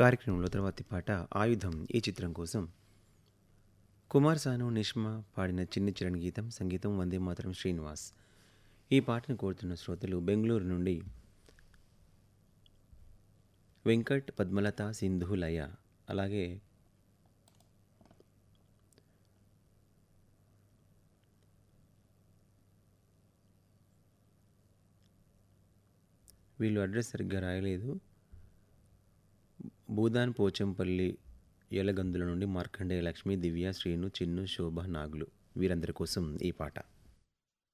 కార్యక్రమంలో తర్వాతి పాట ఆయుధం ఈ చిత్రం కోసం కుమార్ సాను నిష్మా పాడిన చిన్ని చరణ్ గీతం సంగీతం వందే మాత్రం శ్రీనివాస్ ఈ పాటను కోరుతున్న శ్రోతలు బెంగళూరు నుండి వెంకట్ పద్మలత సింధు లయ అలాగే వీళ్ళు అడ్రస్ సరిగ్గా రాయలేదు భూదాన్ పోచంపల్లి ఎలగందుల నుండి మార్కండేయ లక్ష్మి దివ్య శ్రీను చిన్ను శోభ నాగులు వీరందరి కోసం ఈ పాట